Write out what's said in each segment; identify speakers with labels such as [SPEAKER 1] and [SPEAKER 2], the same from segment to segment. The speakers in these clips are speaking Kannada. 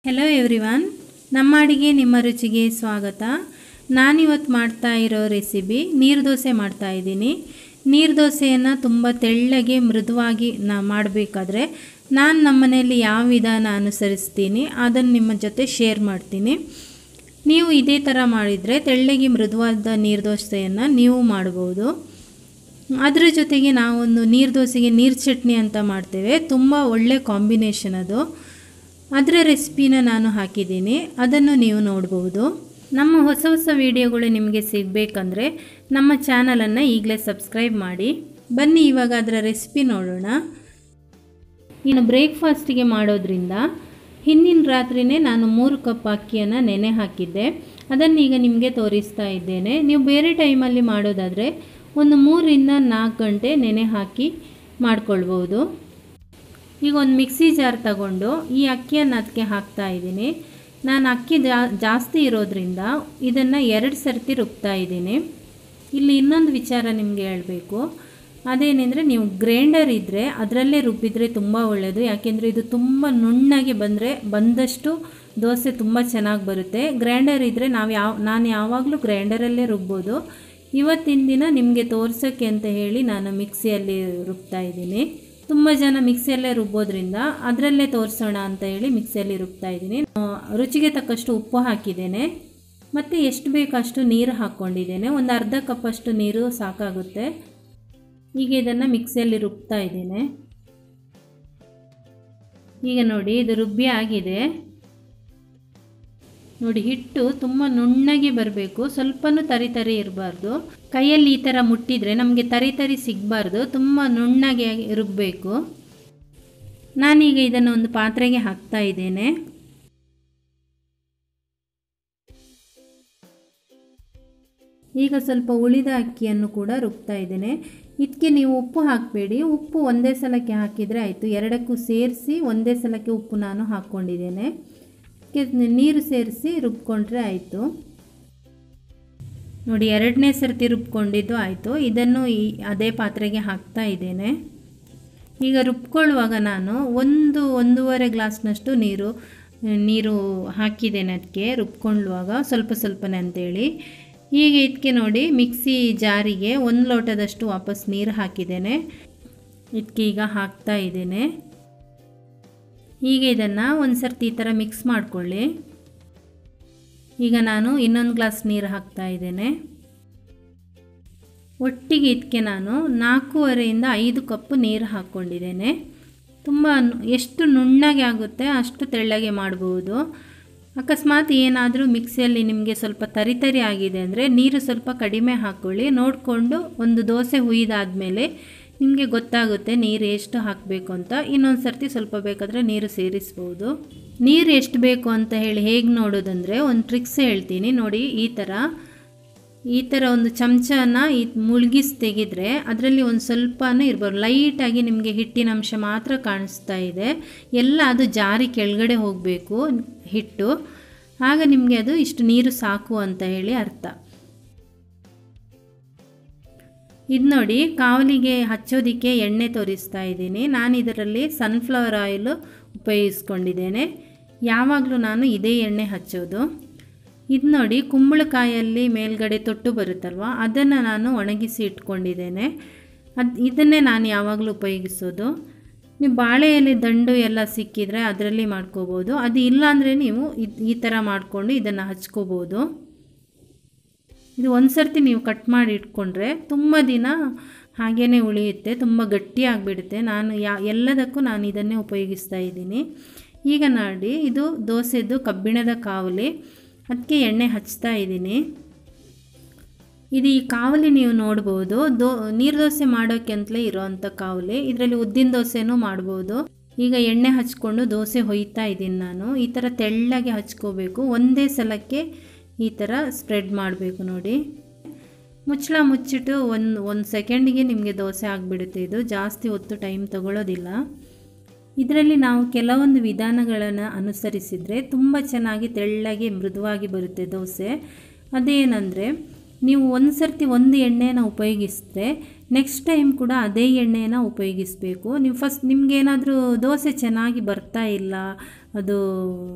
[SPEAKER 1] ಹೆಲೋ ಎವ್ರಿವನ್ ನಮ್ಮ ಅಡಿಗೆ ನಿಮ್ಮ ರುಚಿಗೆ ಸ್ವಾಗತ ನಾನಿವತ್ತು ಮಾಡ್ತಾ ಇರೋ ರೆಸಿಪಿ ನೀರು ದೋಸೆ ಮಾಡ್ತಾ ಇದ್ದೀನಿ ನೀರು ದೋಸೆಯನ್ನು ತುಂಬ ತೆಳ್ಳಗೆ ಮೃದುವಾಗಿ ನಾ ಮಾಡಬೇಕಾದ್ರೆ ನಾನು ನಮ್ಮ ಮನೆಯಲ್ಲಿ ಯಾವ ವಿಧಾನ ಅನುಸರಿಸ್ತೀನಿ ಅದನ್ನು ನಿಮ್ಮ ಜೊತೆ ಶೇರ್ ಮಾಡ್ತೀನಿ ನೀವು ಇದೇ ಥರ ಮಾಡಿದರೆ ತೆಳ್ಳಗೆ ಮೃದುವಾದ ನೀರು ದೋಸೆಯನ್ನು ನೀವು ಮಾಡ್ಬೋದು ಅದರ ಜೊತೆಗೆ ನಾವೊಂದು ನೀರು ದೋಸೆಗೆ ನೀರು ಚಟ್ನಿ ಅಂತ ಮಾಡ್ತೇವೆ ತುಂಬ ಒಳ್ಳೆ ಕಾಂಬಿನೇಷನ್ ಅದು ಅದರ ರೆಸಿಪಿನ ನಾನು ಹಾಕಿದ್ದೀನಿ ಅದನ್ನು ನೀವು ನೋಡ್ಬೋದು ನಮ್ಮ ಹೊಸ ಹೊಸ ವಿಡಿಯೋಗಳು ನಿಮಗೆ ಸಿಗಬೇಕಂದ್ರೆ ನಮ್ಮ ಚಾನಲನ್ನು ಈಗಲೇ ಸಬ್ಸ್ಕ್ರೈಬ್ ಮಾಡಿ ಬನ್ನಿ ಇವಾಗ ಅದರ ರೆಸಿಪಿ ನೋಡೋಣ ಇನ್ನು ಬ್ರೇಕ್ಫಾಸ್ಟಿಗೆ ಮಾಡೋದ್ರಿಂದ ಹಿಂದಿನ ರಾತ್ರಿನೇ ನಾನು ಮೂರು ಕಪ್ ಅಕ್ಕಿಯನ್ನು ನೆನೆ ಹಾಕಿದ್ದೆ ಅದನ್ನು ಈಗ ನಿಮಗೆ ತೋರಿಸ್ತಾ ಇದ್ದೇನೆ ನೀವು ಬೇರೆ ಟೈಮಲ್ಲಿ ಮಾಡೋದಾದರೆ ಒಂದು ಮೂರರಿಂದ ನಾಲ್ಕು ಗಂಟೆ ನೆನೆ ಹಾಕಿ ಮಾಡ್ಕೊಳ್ಬೋದು ಈಗ ಒಂದು ಮಿಕ್ಸಿ ಜಾರ್ ತಗೊಂಡು ಈ ಅಕ್ಕಿಯನ್ನು ಅದಕ್ಕೆ ಹಾಕ್ತಾ ಇದ್ದೀನಿ ನಾನು ಅಕ್ಕಿ ಜಾ ಜಾಸ್ತಿ ಇರೋದ್ರಿಂದ ಇದನ್ನು ಎರಡು ಸರ್ತಿ ರುಬ್ತಾ ಇದ್ದೀನಿ ಇಲ್ಲಿ ಇನ್ನೊಂದು ವಿಚಾರ ನಿಮಗೆ ಹೇಳಬೇಕು ಅದೇನೆಂದರೆ ನೀವು ಗ್ರೈಂಡರ್ ಇದ್ದರೆ ಅದರಲ್ಲೇ ರುಬ್ಬಿದರೆ ತುಂಬ ಒಳ್ಳೆಯದು ಯಾಕೆಂದರೆ ಇದು ತುಂಬ ನುಣ್ಣಗೆ ಬಂದರೆ ಬಂದಷ್ಟು ದೋಸೆ ತುಂಬ ಚೆನ್ನಾಗಿ ಬರುತ್ತೆ ಗ್ರೈಂಡರ್ ಇದ್ದರೆ ನಾವು ಯಾವ ನಾನು ಯಾವಾಗಲೂ ಗ್ರೈಂಡರಲ್ಲೇ ರುಬ್ಬೋದು ಇವತ್ತಿನ ದಿನ ನಿಮಗೆ ತೋರ್ಸೋಕ್ಕೆ ಅಂತ ಹೇಳಿ ನಾನು ಮಿಕ್ಸಿಯಲ್ಲಿ ರುಬ್ತಾ ಇದ್ದೀನಿ ತುಂಬ ಜನ ಮಿಕ್ಸಿಯಲ್ಲೇ ರುಬ್ಬೋದ್ರಿಂದ ಅದರಲ್ಲೇ ತೋರಿಸೋಣ ಅಂತ ಹೇಳಿ ಮಿಕ್ಸಿಯಲ್ಲಿ ರುಬ್ತಾ ಇದ್ದೀನಿ ರುಚಿಗೆ ತಕ್ಕಷ್ಟು ಉಪ್ಪು ಹಾಕಿದ್ದೇನೆ ಮತ್ತು ಎಷ್ಟು ಬೇಕಷ್ಟು ನೀರು ಹಾಕ್ಕೊಂಡಿದ್ದೇನೆ ಒಂದು ಅರ್ಧ ಕಪ್ಪಷ್ಟು ನೀರು ಸಾಕಾಗುತ್ತೆ ಈಗ ಇದನ್ನು ಮಿಕ್ಸಿಯಲ್ಲಿ ರುಬ್ತಾ ಇದ್ದೇನೆ ಈಗ ನೋಡಿ ಇದು ರುಬ್ಬಿ ಆಗಿದೆ ನೋಡಿ ಹಿಟ್ಟು ತುಂಬ ನುಣ್ಣಗೆ ಬರಬೇಕು ಸ್ವಲ್ಪನೂ ತರಿ ತರಿ ಇರಬಾರ್ದು ಕೈಯಲ್ಲಿ ಈ ಥರ ಮುಟ್ಟಿದರೆ ನಮಗೆ ತರಿ ತರಿ ಸಿಗಬಾರ್ದು ತುಂಬ ನುಣ್ಣಗೆ ರುಬ್ಬಬೇಕು ನಾನೀಗ ಇದನ್ನು ಒಂದು ಪಾತ್ರೆಗೆ ಹಾಕ್ತಾ ಇದ್ದೇನೆ ಈಗ ಸ್ವಲ್ಪ ಉಳಿದ ಅಕ್ಕಿಯನ್ನು ಕೂಡ ರುಬ್ತಾ ಇದ್ದೇನೆ ಇದಕ್ಕೆ ನೀವು ಉಪ್ಪು ಹಾಕಬೇಡಿ ಉಪ್ಪು ಒಂದೇ ಸಲಕ್ಕೆ ಹಾಕಿದರೆ ಆಯಿತು ಎರಡಕ್ಕೂ ಸೇರಿಸಿ ಒಂದೇ ಸಲಕ್ಕೆ ಉಪ್ಪು ನಾನು ಹಾಕ್ಕೊಂಡಿದ್ದೇನೆ ನೀರು ಸೇರಿಸಿ ರುಬ್ಕೊಂಡ್ರೆ ಆಯಿತು ನೋಡಿ ಎರಡನೇ ಸರ್ತಿ ರುಬ್ಕೊಂಡಿದ್ದು ಆಯಿತು ಇದನ್ನು ಈ ಅದೇ ಪಾತ್ರೆಗೆ ಹಾಕ್ತಾ ಇದ್ದೇನೆ ಈಗ ರುಬ್ಕೊಳ್ಳುವಾಗ ನಾನು ಒಂದು ಒಂದೂವರೆ ಗ್ಲಾಸ್ನಷ್ಟು ನೀರು ನೀರು ಹಾಕಿದ್ದೇನೆ ಅದಕ್ಕೆ ರುಬ್ಕೊಳ್ಳುವಾಗ ಸ್ವಲ್ಪ ಸ್ವಲ್ಪನೇ ಅಂತೇಳಿ ಈಗ ಇದಕ್ಕೆ ನೋಡಿ ಮಿಕ್ಸಿ ಜಾರಿಗೆ ಒಂದು ಲೋಟದಷ್ಟು ವಾಪಸ್ ನೀರು ಹಾಕಿದ್ದೇನೆ ಇದಕ್ಕೆ ಈಗ ಹಾಕ್ತಾ ಇದ್ದೇನೆ ಈಗ ಇದನ್ನು ಒಂದು ಸರ್ತಿ ಈ ಥರ ಮಿಕ್ಸ್ ಮಾಡಿಕೊಳ್ಳಿ ಈಗ ನಾನು ಇನ್ನೊಂದು ಗ್ಲಾಸ್ ನೀರು ಹಾಕ್ತಾ ಇದ್ದೇನೆ ಒಟ್ಟಿಗೆ ಇದಕ್ಕೆ ನಾನು ನಾಲ್ಕೂವರೆಯಿಂದ ಐದು ಕಪ್ಪು ನೀರು ಹಾಕ್ಕೊಂಡಿದ್ದೇನೆ ತುಂಬ ಎಷ್ಟು ನುಣ್ಣಗೆ ಆಗುತ್ತೆ ಅಷ್ಟು ತೆಳ್ಳಗೆ ಮಾಡ್ಬೋದು ಅಕಸ್ಮಾತ್ ಏನಾದರೂ ಮಿಕ್ಸಿಯಲ್ಲಿ ನಿಮಗೆ ಸ್ವಲ್ಪ ತರಿ ತರಿ ಆಗಿದೆ ಅಂದರೆ ನೀರು ಸ್ವಲ್ಪ ಕಡಿಮೆ ಹಾಕ್ಕೊಳ್ಳಿ ನೋಡಿಕೊಂಡು ಒಂದು ದೋಸೆ ಹುಯ್ದಾದ್ಮೇಲೆ ನಿಮಗೆ ಗೊತ್ತಾಗುತ್ತೆ ನೀರು ಎಷ್ಟು ಹಾಕಬೇಕು ಅಂತ ಇನ್ನೊಂದು ಸರ್ತಿ ಸ್ವಲ್ಪ ಬೇಕಾದರೆ ನೀರು ಸೇರಿಸ್ಬೋದು ನೀರು ಎಷ್ಟು ಬೇಕು ಅಂತ ಹೇಳಿ ಹೇಗೆ ನೋಡೋದಂದರೆ ಒಂದು ಟ್ರಿಕ್ಸ್ ಹೇಳ್ತೀನಿ ನೋಡಿ ಈ ಥರ ಈ ಥರ ಒಂದು ಚಮಚನ ಈ ಮುಳುಗಿಸಿ ತೆಗೆದ್ರೆ ಅದರಲ್ಲಿ ಒಂದು ಸ್ವಲ್ಪನೂ ಇರ್ಬಾರ್ದು ಲೈಟಾಗಿ ನಿಮಗೆ ಹಿಟ್ಟಿನ ಅಂಶ ಮಾತ್ರ ಕಾಣಿಸ್ತಾ ಇದೆ ಎಲ್ಲ ಅದು ಜಾರಿ ಕೆಳಗಡೆ ಹೋಗಬೇಕು ಹಿಟ್ಟು ಆಗ ನಿಮಗೆ ಅದು ಇಷ್ಟು ನೀರು ಸಾಕು ಅಂತ ಹೇಳಿ ಅರ್ಥ ಇದು ನೋಡಿ ಕಾವಲಿಗೆ ಹಚ್ಚೋದಕ್ಕೆ ಎಣ್ಣೆ ತೋರಿಸ್ತಾ ಇದ್ದೀನಿ ನಾನು ಇದರಲ್ಲಿ ಸನ್ಫ್ಲವರ್ ಆಯಿಲು ಉಪಯೋಗಿಸ್ಕೊಂಡಿದ್ದೇನೆ ಯಾವಾಗಲೂ ನಾನು ಇದೇ ಎಣ್ಣೆ ಹಚ್ಚೋದು ಇದು ನೋಡಿ ಕುಂಬಳಕಾಯಲ್ಲಿ ಮೇಲ್ಗಡೆ ತೊಟ್ಟು ಬರುತ್ತಲ್ವ ಅದನ್ನು ನಾನು ಒಣಗಿಸಿ ಇಟ್ಕೊಂಡಿದ್ದೇನೆ ಅದು ಇದನ್ನೇ ನಾನು ಯಾವಾಗಲೂ ಉಪಯೋಗಿಸೋದು ನೀವು ಬಾಳೆ ಎಲೆ ದಂಡು ಎಲ್ಲ ಸಿಕ್ಕಿದರೆ ಅದರಲ್ಲಿ ಮಾಡ್ಕೋಬೋದು ಅದು ಇಲ್ಲಾಂದರೆ ನೀವು ಈ ಥರ ಮಾಡಿಕೊಂಡು ಇದನ್ನು ಹಚ್ಕೋಬೋದು ಇದು ಒಂದು ಸರ್ತಿ ನೀವು ಕಟ್ ಮಾಡಿ ಇಟ್ಕೊಂಡ್ರೆ ತುಂಬ ದಿನ ಹಾಗೇ ಉಳಿಯುತ್ತೆ ತುಂಬ ಗಟ್ಟಿಯಾಗಿಬಿಡುತ್ತೆ ನಾನು ಯಾ ಎಲ್ಲದಕ್ಕೂ ನಾನು ಇದನ್ನೇ ಉಪಯೋಗಿಸ್ತಾ ಇದ್ದೀನಿ ಈಗ ನೋಡಿ ಇದು ದೋಸೆದು ಕಬ್ಬಿಣದ ಕಾವಲಿ ಅದಕ್ಕೆ ಎಣ್ಣೆ ಹಚ್ತಾ ಇದ್ದೀನಿ ಇದು ಈ ಕಾವಲಿ ನೀವು ನೋಡ್ಬೋದು ದೋ ನೀರು ದೋಸೆ ಮಾಡೋಕ್ಕೆ ಅಂತಲೇ ಇರೋವಂಥ ಕಾವಲಿ ಇದರಲ್ಲಿ ಉದ್ದಿನ ದೋಸೆನೂ ಮಾಡ್ಬೋದು ಈಗ ಎಣ್ಣೆ ಹಚ್ಕೊಂಡು ದೋಸೆ ಹೊಯ್ತಾ ಇದ್ದೀನಿ ನಾನು ಈ ಥರ ತೆಳ್ಳಗೆ ಹಚ್ಕೋಬೇಕು ಒಂದೇ ಸಲಕ್ಕೆ ಈ ಥರ ಸ್ಪ್ರೆಡ್ ಮಾಡಬೇಕು ನೋಡಿ ಮುಚ್ಚಳ ಮುಚ್ಚಿಟ್ಟು ಒಂದು ಒಂದು ಸೆಕೆಂಡಿಗೆ ನಿಮಗೆ ದೋಸೆ ಆಗಿಬಿಡುತ್ತೆ ಇದು ಜಾಸ್ತಿ ಹೊತ್ತು ಟೈಮ್ ತಗೊಳ್ಳೋದಿಲ್ಲ ಇದರಲ್ಲಿ ನಾವು ಕೆಲವೊಂದು ವಿಧಾನಗಳನ್ನು ಅನುಸರಿಸಿದರೆ ತುಂಬ ಚೆನ್ನಾಗಿ ತೆಳ್ಳಗೆ ಮೃದುವಾಗಿ ಬರುತ್ತೆ ದೋಸೆ ಅದೇನೆಂದರೆ ನೀವು ಒಂದು ಸರ್ತಿ ಒಂದು ಎಣ್ಣೆನ ಉಪಯೋಗಿಸಿದ್ರೆ ನೆಕ್ಸ್ಟ್ ಟೈಮ್ ಕೂಡ ಅದೇ ಎಣ್ಣೆನ ಉಪಯೋಗಿಸಬೇಕು ನೀವು ಫಸ್ಟ್ ನಿಮಗೇನಾದರೂ ದೋಸೆ ಚೆನ್ನಾಗಿ ಬರ್ತಾ ಇಲ್ಲ ಅದು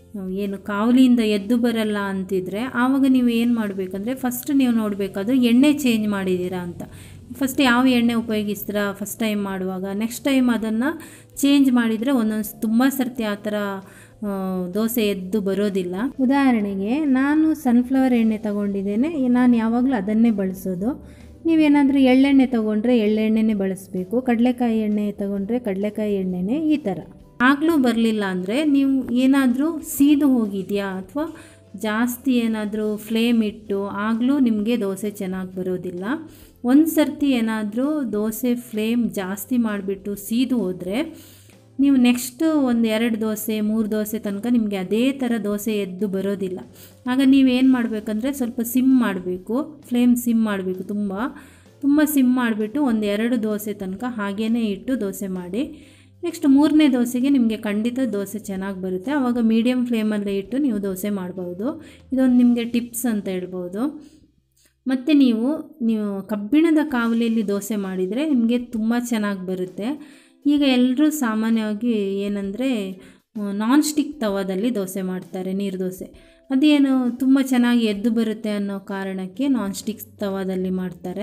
[SPEAKER 1] ಏನು ಕಾವಲಿಯಿಂದ ಎದ್ದು ಬರಲ್ಲ ಅಂತಿದ್ರೆ ಆವಾಗ ನೀವು ಏನು ಮಾಡಬೇಕಂದ್ರೆ ಫಸ್ಟ್ ನೀವು ನೋಡಬೇಕಾದ್ರೆ ಎಣ್ಣೆ ಚೇಂಜ್ ಮಾಡಿದ್ದೀರಾ ಅಂತ ಫಸ್ಟ್ ಯಾವ ಎಣ್ಣೆ ಉಪಯೋಗಿಸ್ತೀರಾ ಫಸ್ಟ್ ಟೈಮ್ ಮಾಡುವಾಗ ನೆಕ್ಸ್ಟ್ ಟೈಮ್ ಅದನ್ನು ಚೇಂಜ್ ಮಾಡಿದರೆ ಒಂದೊಂದು ತುಂಬ ಸರ್ತಿ ಆ ಥರ ಆ, ದೋಸೆ ಎದ್ದು ಬರೋದಿಲ್ಲ ಉದಾಹರಣೆಗೆ ನಾನು ಸನ್ಫ್ಲವರ್ ಎಣ್ಣೆ ತಗೊಂಡಿದ್ದೇನೆ ನಾನು ಯಾವಾಗಲೂ ಅದನ್ನೇ ಬಳಸೋದು ನೀವೇನಾದರೂ ಎಳ್ಳೆಣ್ಣೆ ತೊಗೊಂಡ್ರೆ ಎಳ್ಳೆಣ್ಣೆನೇ ಬಳಸಬೇಕು ಕಡಲೆಕಾಯಿ ಎಣ್ಣೆ ತಗೊಂಡ್ರೆ ಕಡಲೆಕಾಯಿ ಎಣ್ಣೆನೇ ಈ ಥರ ಆಗಲೂ ಬರಲಿಲ್ಲ ಅಂದರೆ ನೀವು ಏನಾದರೂ ಸೀದು ಹೋಗಿದೆಯಾ ಅಥವಾ ಜಾಸ್ತಿ ಏನಾದರೂ ಫ್ಲೇಮ್ ಇಟ್ಟು ಆಗಲೂ ನಿಮಗೆ ದೋಸೆ ಚೆನ್ನಾಗಿ ಬರೋದಿಲ್ಲ ಒಂದು ಸರ್ತಿ ಏನಾದರೂ ದೋಸೆ ಫ್ಲೇಮ್ ಜಾಸ್ತಿ ಮಾಡಿಬಿಟ್ಟು ಸೀದು ಹೋದರೆ ನೀವು ನೆಕ್ಸ್ಟು ಒಂದು ಎರಡು ದೋಸೆ ಮೂರು ದೋಸೆ ತನಕ ನಿಮಗೆ ಅದೇ ಥರ ದೋಸೆ ಎದ್ದು ಬರೋದಿಲ್ಲ ಆಗ ನೀವೇನು ಮಾಡಬೇಕಂದ್ರೆ ಸ್ವಲ್ಪ ಸಿಮ್ ಮಾಡಬೇಕು ಫ್ಲೇಮ್ ಸಿಮ್ ಮಾಡಬೇಕು ತುಂಬ ತುಂಬ ಸಿಮ್ ಮಾಡಿಬಿಟ್ಟು ಒಂದು ಎರಡು ದೋಸೆ ತನಕ ಹಾಗೇ ಇಟ್ಟು ದೋಸೆ ಮಾಡಿ ನೆಕ್ಸ್ಟ್ ಮೂರನೇ ದೋಸೆಗೆ ನಿಮಗೆ ಖಂಡಿತ ದೋಸೆ ಚೆನ್ನಾಗಿ ಬರುತ್ತೆ ಆವಾಗ ಮೀಡಿಯಮ್ ಫ್ಲೇಮಲ್ಲೇ ಇಟ್ಟು ನೀವು ದೋಸೆ ಮಾಡ್ಬೋದು ಇದೊಂದು ನಿಮಗೆ ಟಿಪ್ಸ್ ಅಂತ ಹೇಳ್ಬೋದು ಮತ್ತು ನೀವು ನೀವು ಕಬ್ಬಿಣದ ಕಾವಲಿಯಲ್ಲಿ ದೋಸೆ ಮಾಡಿದರೆ ನಿಮಗೆ ತುಂಬ ಚೆನ್ನಾಗಿ ಬರುತ್ತೆ ಈಗ ಎಲ್ಲರೂ ಸಾಮಾನ್ಯವಾಗಿ ಏನಂದರೆ ನಾನ್ ಸ್ಟಿಕ್ ತವಾದಲ್ಲಿ ದೋಸೆ ಮಾಡ್ತಾರೆ ನೀರು ದೋಸೆ ಅದೇನು ತುಂಬ ಚೆನ್ನಾಗಿ ಎದ್ದು ಬರುತ್ತೆ ಅನ್ನೋ ಕಾರಣಕ್ಕೆ ನಾನ್ ಸ್ಟಿಕ್ ತವಾದಲ್ಲಿ ಮಾಡ್ತಾರೆ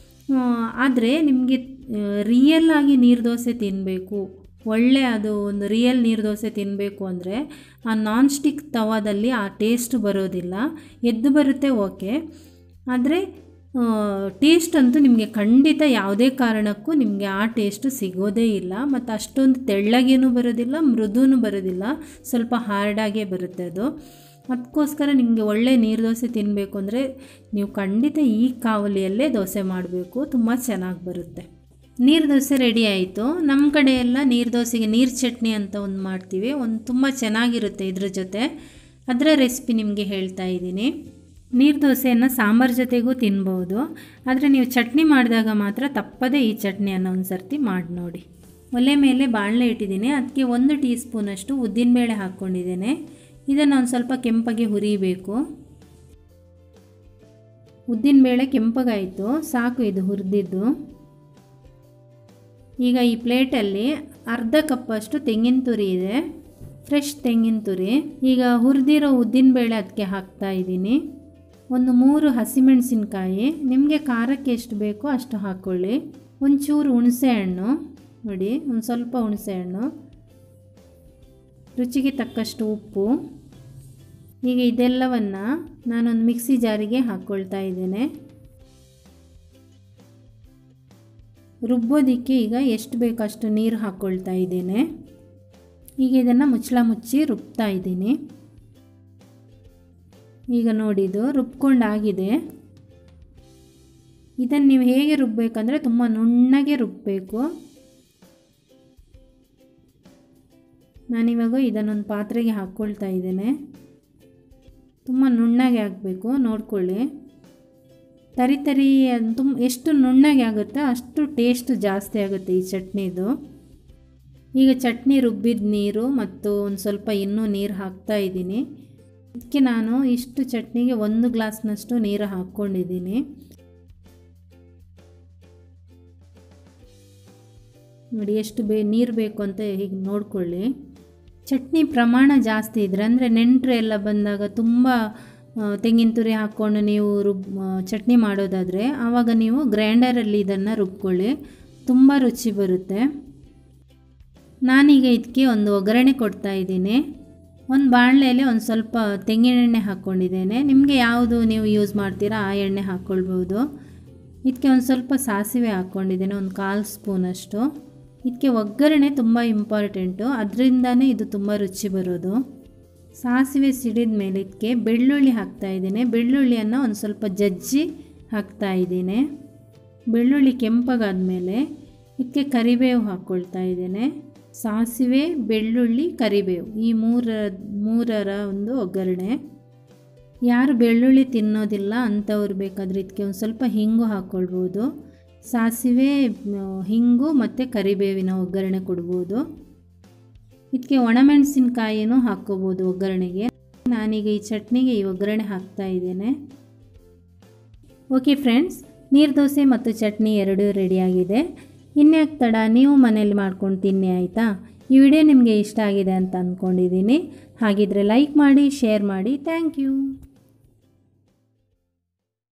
[SPEAKER 1] ಆದರೆ ನಿಮಗೆ ರಿಯಲ್ ಆಗಿ ನೀರು ದೋಸೆ ತಿನ್ನಬೇಕು ಒಳ್ಳೆ ಅದು ಒಂದು ರಿಯಲ್ ನೀರು ದೋಸೆ ತಿನ್ನಬೇಕು ಅಂದರೆ ಆ ನಾನ್ ಸ್ಟಿಕ್ ತವಾದಲ್ಲಿ ಆ ಟೇಸ್ಟ್ ಬರೋದಿಲ್ಲ ಎದ್ದು ಬರುತ್ತೆ ಓಕೆ ಆದರೆ ಟೇಸ್ಟ್ ಅಂತೂ ನಿಮಗೆ ಖಂಡಿತ ಯಾವುದೇ ಕಾರಣಕ್ಕೂ ನಿಮಗೆ ಆ ಟೇಸ್ಟು ಸಿಗೋದೇ ಇಲ್ಲ ಮತ್ತು ಅಷ್ಟೊಂದು ತೆಳ್ಳಗೇನೂ ಬರೋದಿಲ್ಲ ಮೃದುನೂ ಬರೋದಿಲ್ಲ ಸ್ವಲ್ಪ ಹಾರ್ಡಾಗೇ ಬರುತ್ತೆ ಅದು ಅದಕ್ಕೋಸ್ಕರ ನಿಮಗೆ ಒಳ್ಳೆ ನೀರು ದೋಸೆ ತಿನ್ನಬೇಕು ಅಂದರೆ ನೀವು ಖಂಡಿತ ಈ ಕಾವಲಿಯಲ್ಲೇ ದೋಸೆ ಮಾಡಬೇಕು ತುಂಬ ಚೆನ್ನಾಗಿ ಬರುತ್ತೆ ನೀರು ದೋಸೆ ರೆಡಿ ಆಯಿತು ನಮ್ಮ ಕಡೆ ಎಲ್ಲ ನೀರು ದೋಸೆಗೆ ನೀರು ಚಟ್ನಿ ಅಂತ ಒಂದು ಮಾಡ್ತೀವಿ ಒಂದು ತುಂಬ ಚೆನ್ನಾಗಿರುತ್ತೆ ಇದ್ರ ಜೊತೆ ಅದರ ರೆಸಿಪಿ ನಿಮಗೆ ಹೇಳ್ತಾ ಇದ್ದೀನಿ ನೀರು ದೋಸೆಯನ್ನು ಸಾಂಬಾರು ಜೊತೆಗೂ ತಿನ್ಬೋದು ಆದರೆ ನೀವು ಚಟ್ನಿ ಮಾಡಿದಾಗ ಮಾತ್ರ ತಪ್ಪದೇ ಈ ಚಟ್ನಿಯನ್ನು ಒಂದು ಸರ್ತಿ ಮಾಡಿ ನೋಡಿ ಒಲೆ ಮೇಲೆ ಬಾಣಲೆ ಇಟ್ಟಿದ್ದೀನಿ ಅದಕ್ಕೆ ಒಂದು ಟೀ ಸ್ಪೂನಷ್ಟು ಉದ್ದಿನಬೇಳೆ ಹಾಕ್ಕೊಂಡಿದ್ದೇನೆ ಇದನ್ನು ಒಂದು ಸ್ವಲ್ಪ ಕೆಂಪಗೆ ಹುರಿಬೇಕು ಉದ್ದಿನಬೇಳೆ ಕೆಂಪಗಾಯಿತು ಸಾಕು ಇದು ಹುರಿದಿದ್ದು ಈಗ ಈ ಪ್ಲೇಟಲ್ಲಿ ಅರ್ಧ ಕಪ್ಪಷ್ಟು ತೆಂಗಿನ ತುರಿ ಇದೆ ಫ್ರೆಶ್ ತೆಂಗಿನ ತುರಿ ಈಗ ಹುರಿದಿರೋ ಉದ್ದಿನಬೇಳೆ ಅದಕ್ಕೆ ಹಾಕ್ತಾ ಇದ್ದೀನಿ ಒಂದು ಮೂರು ಹಸಿಮೆಣಸಿನ್ಕಾಯಿ ನಿಮಗೆ ಖಾರಕ್ಕೆ ಎಷ್ಟು ಬೇಕೋ ಅಷ್ಟು ಹಾಕ್ಕೊಳ್ಳಿ ಒಂಚೂರು ಹುಣಸೆ ಹಣ್ಣು ನೋಡಿ ಒಂದು ಸ್ವಲ್ಪ ಹುಣಸೆ ಹಣ್ಣು ರುಚಿಗೆ ತಕ್ಕಷ್ಟು ಉಪ್ಪು ಈಗ ಇದೆಲ್ಲವನ್ನು ನಾನೊಂದು ಮಿಕ್ಸಿ ಜಾರಿಗೆ ಹಾಕ್ಕೊಳ್ತಾ ಇದ್ದೇನೆ ರುಬ್ಬೋದಕ್ಕೆ ಈಗ ಎಷ್ಟು ಬೇಕಷ್ಟು ನೀರು ಹಾಕ್ಕೊಳ್ತಾ ಇದ್ದೇನೆ ಈಗ ಇದನ್ನು ಮುಚ್ಚಳ ಮುಚ್ಚಿ ರುಬ್ತಾ ಇದ್ದೀನಿ ಈಗ ನೋಡಿದು ರುಬ್ಕೊಂಡಾಗಿದೆ ಇದನ್ನು ನೀವು ಹೇಗೆ ರುಬ್ಬಬೇಕಂದ್ರೆ ತುಂಬ ನುಣ್ಣಗೆ ರುಬ್ಬಬೇಕು ನಾನಿವಾಗ ಇದನ್ನೊಂದು ಪಾತ್ರೆಗೆ ಹಾಕ್ಕೊಳ್ತಾ ಇದ್ದೇನೆ ತುಂಬ ನುಣ್ಣಗೆ ಆಗಬೇಕು ನೋಡ್ಕೊಳ್ಳಿ ತರಿ ತರಿ ತುಂಬ ಎಷ್ಟು ನುಣ್ಣಗೆ ಆಗುತ್ತೆ ಅಷ್ಟು ಟೇಸ್ಟ್ ಜಾಸ್ತಿ ಆಗುತ್ತೆ ಈ ಚಟ್ನಿದು ಈಗ ಚಟ್ನಿ ರುಬ್ಬಿದ ನೀರು ಮತ್ತು ಒಂದು ಸ್ವಲ್ಪ ಇನ್ನೂ ನೀರು ಹಾಕ್ತಾ ಇದ್ದೀನಿ ಇದಕ್ಕೆ ನಾನು ಇಷ್ಟು ಚಟ್ನಿಗೆ ಒಂದು ಗ್ಲಾಸ್ನಷ್ಟು ನೀರು ಹಾಕ್ಕೊಂಡಿದ್ದೀನಿ ನೋಡಿ ಎಷ್ಟು ಬೇ ನೀರು ಬೇಕು ಅಂತ ಹೀಗೆ ನೋಡ್ಕೊಳ್ಳಿ ಚಟ್ನಿ ಪ್ರಮಾಣ ಜಾಸ್ತಿ ಇದ್ದರೆ ಅಂದರೆ ನೆಂಟರು ಎಲ್ಲ ಬಂದಾಗ ತುಂಬ ತೆಂಗಿನ ತುರಿ ಹಾಕ್ಕೊಂಡು ನೀವು ರುಬ್ ಚಟ್ನಿ ಮಾಡೋದಾದರೆ ಆವಾಗ ನೀವು ಗ್ರೈಂಡರಲ್ಲಿ ಇದನ್ನು ರುಬ್ಕೊಳ್ಳಿ ತುಂಬ ರುಚಿ ಬರುತ್ತೆ ನಾನೀಗ ಇದಕ್ಕೆ ಒಂದು ಒಗ್ಗರಣೆ ಕೊಡ್ತಾ ಇದ್ದೀನಿ ಒಂದು ಬಾಣಲೆಯಲ್ಲಿ ಒಂದು ಸ್ವಲ್ಪ ತೆಂಗಿನೆಣ್ಣೆ ಹಾಕ್ಕೊಂಡಿದ್ದೇನೆ ನಿಮಗೆ ಯಾವುದು ನೀವು ಯೂಸ್ ಮಾಡ್ತೀರಾ ಆ ಎಣ್ಣೆ ಹಾಕ್ಕೊಳ್ಬೋದು ಇದಕ್ಕೆ ಒಂದು ಸ್ವಲ್ಪ ಸಾಸಿವೆ ಹಾಕ್ಕೊಂಡಿದ್ದೇನೆ ಒಂದು ಕಾಲು ಸ್ಪೂನಷ್ಟು ಇದಕ್ಕೆ ಒಗ್ಗರಣೆ ತುಂಬ ಇಂಪಾರ್ಟೆಂಟು ಅದರಿಂದನೇ ಇದು ತುಂಬ ರುಚಿ ಬರೋದು ಸಾಸಿವೆ ಸಿಡಿದ ಮೇಲೆ ಇದಕ್ಕೆ ಬೆಳ್ಳುಳ್ಳಿ ಹಾಕ್ತಾ ಇದ್ದೀನಿ ಬೆಳ್ಳುಳ್ಳಿಯನ್ನು ಒಂದು ಸ್ವಲ್ಪ ಜಜ್ಜಿ ಹಾಕ್ತಾ ಇದ್ದೀನಿ ಬೆಳ್ಳುಳ್ಳಿ ಕೆಂಪಗಾದ ಮೇಲೆ ಇದಕ್ಕೆ ಕರಿಬೇವು ಹಾಕ್ಕೊಳ್ತಾ ಇದ್ದೇನೆ ಸಾಸಿವೆ ಬೆಳ್ಳುಳ್ಳಿ ಕರಿಬೇವು ಈ ಮೂರ ಮೂರರ ಒಂದು ಒಗ್ಗರಣೆ ಯಾರು ಬೆಳ್ಳುಳ್ಳಿ ತಿನ್ನೋದಿಲ್ಲ ಅಂಥವ್ರು ಬೇಕಾದರೆ ಇದಕ್ಕೆ ಒಂದು ಸ್ವಲ್ಪ ಹಿಂಗು ಹಾಕ್ಕೊಳ್ಬೋದು ಸಾಸಿವೆ ಹಿಂಗು ಮತ್ತು ಕರಿಬೇವಿನ ಒಗ್ಗರಣೆ ಕೊಡ್ಬೋದು ಇದಕ್ಕೆ ಒಣಮೆಣಸಿನ್ಕಾಯಿನೂ ಹಾಕ್ಕೋಬೋದು ಒಗ್ಗರಣೆಗೆ ನಾನೀಗ ಈ ಚಟ್ನಿಗೆ ಈ ಒಗ್ಗರಣೆ ಹಾಕ್ತಾ ಇದ್ದೇನೆ ಓಕೆ ಫ್ರೆಂಡ್ಸ್ ನೀರು ದೋಸೆ ಮತ್ತು ಚಟ್ನಿ ಎರಡೂ ರೆಡಿಯಾಗಿದೆ ಇನ್ಯಾಕೆ ತಡ ನೀವು ಮನೇಲಿ ಮಾಡ್ಕೊಂಡು ತಿನ್ನಿ ಆಯಿತಾ ಈ ವಿಡಿಯೋ ನಿಮಗೆ ಇಷ್ಟ ಆಗಿದೆ ಅಂತ ಅಂದ್ಕೊಂಡಿದ್ದೀನಿ ಹಾಗಿದ್ರೆ ಲೈಕ್ ಮಾಡಿ ಶೇರ್ ಮಾಡಿ ಥ್ಯಾಂಕ್ ಯು